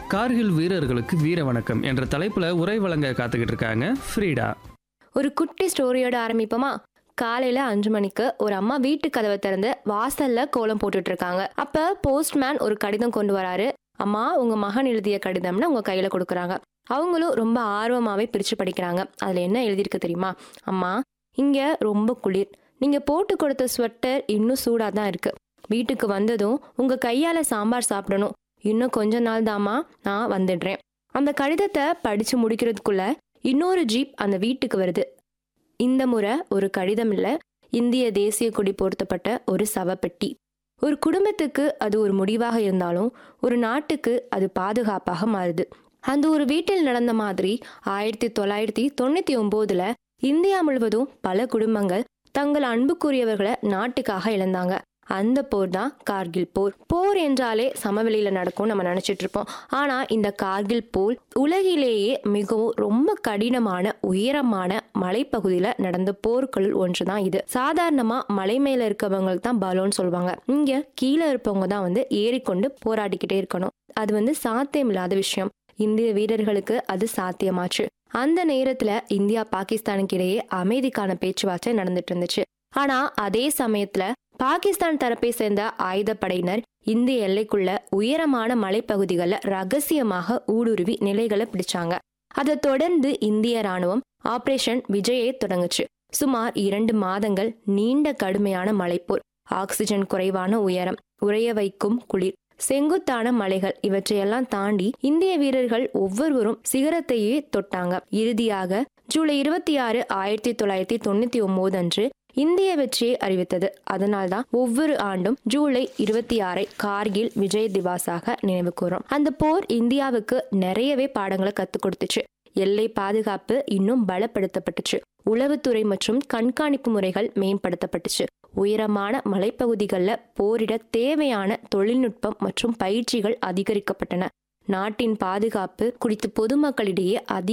கார்கில் வீரர்களுக்கு வீர வணக்கம் என்ற தலைப்புல உரை வழங்க காத்துக்கிட்டு இருக்காங்க ஃப்ரீடா ஒரு குட்டி ஸ்டோரியோட ஆரம்பிப்போமா காலையில அஞ்சு மணிக்கு ஒரு அம்மா வீட்டு கதவை திறந்து வாசல்ல கோலம் போட்டுட்டு இருக்காங்க அப்ப போஸ்ட்மேன் ஒரு கடிதம் கொண்டு வராரு அம்மா உங்க மகன் எழுதிய கடிதம்னு உங்க கையில கொடுக்குறாங்க அவங்களும் ரொம்ப ஆர்வமாவே பிரிச்சு படிக்கிறாங்க அதுல என்ன எழுதியிருக்கு தெரியுமா அம்மா இங்க ரொம்ப குளிர் நீங்க போட்டு கொடுத்த ஸ்வெட்டர் இன்னும் சூடா தான் இருக்கு வீட்டுக்கு வந்ததும் உங்க கையால சாம்பார் சாப்பிடணும் இன்னும் கொஞ்ச நாள் தாம்மா நான் வந்துடுறேன் அந்த கடிதத்தை படிச்சு முடிக்கிறதுக்குள்ள இன்னொரு ஜீப் அந்த வீட்டுக்கு வருது இந்த முறை ஒரு கடிதம் இல்ல இந்திய தேசிய கொடி பொருத்தப்பட்ட ஒரு சவப்பெட்டி ஒரு குடும்பத்துக்கு அது ஒரு முடிவாக இருந்தாலும் ஒரு நாட்டுக்கு அது பாதுகாப்பாக மாறுது அந்த ஒரு வீட்டில் நடந்த மாதிரி ஆயிரத்தி தொள்ளாயிரத்தி தொண்ணூத்தி ஒன்பதுல இந்தியா முழுவதும் பல குடும்பங்கள் தங்கள் அன்புக்குரியவர்களை நாட்டுக்காக இழந்தாங்க அந்த போர் தான் கார்கில் போர் போர் என்றாலே சமவெளியில நடக்கும் நம்ம நினைச்சிட்டு இருப்போம் ஆனா இந்த கார்கில் போர் உலகிலேயே மிகவும் ரொம்ப கடினமான உயரமான மலைப்பகுதியில நடந்த போர்களுள் ஒன்றுதான் இது சாதாரணமா மலை மேல இருக்கவங்களுக்கு தான் பலோன்னு சொல்லுவாங்க இங்க கீழே இருப்பவங்க தான் வந்து ஏறிக்கொண்டு போராடிக்கிட்டே இருக்கணும் அது வந்து சாத்தியம் இல்லாத விஷயம் இந்திய வீரர்களுக்கு அது சாத்தியமாச்சு அந்த நேரத்துல இந்தியா பாகிஸ்தானுக்கு இடையே அமைதிக்கான பேச்சுவார்த்தை நடந்துட்டு இருந்துச்சு ஆனா அதே சமயத்துல பாகிஸ்தான் தரப்பை சேர்ந்த ஆயுதப்படையினர் இந்திய எல்லைக்குள்ள உயரமான மலைப்பகுதிகளில் ரகசியமாக ஊடுருவி நிலைகளை பிடிச்சாங்க அதை தொடர்ந்து இந்திய ராணுவம் ஆபரேஷன் விஜயை தொடங்குச்சு சுமார் இரண்டு மாதங்கள் நீண்ட கடுமையான மலைப்போர் ஆக்சிஜன் குறைவான உயரம் உறைய வைக்கும் குளிர் செங்குத்தான மலைகள் இவற்றையெல்லாம் தாண்டி இந்திய வீரர்கள் ஒவ்வொருவரும் சிகரத்தையே தொட்டாங்க இறுதியாக ஜூலை இருபத்தி ஆறு ஆயிரத்தி தொள்ளாயிரத்தி தொண்ணூத்தி ஒன்பது அன்று இந்திய வெற்றியை அறிவித்தது அதனால்தான் ஒவ்வொரு ஆண்டும் ஜூலை இருபத்தி ஆறை கார்கில் விஜய் திவாஸாக நினைவு கூறும் அந்த போர் இந்தியாவுக்கு நிறையவே பாடங்களை கத்துக் கொடுத்துச்சு எல்லை பாதுகாப்பு இன்னும் பலப்படுத்தப்பட்டுச்சு உளவுத்துறை மற்றும் கண்காணிப்பு முறைகள் மேம்படுத்தப்பட்டுச்சு உயரமான மலைப்பகுதிகளில் போரிட தேவையான தொழில்நுட்பம் மற்றும் பயிற்சிகள் அதிகரிக்கப்பட்டன நாட்டின் பாதுகாப்பு குறித்து பொதுமக்களிடையே அதிக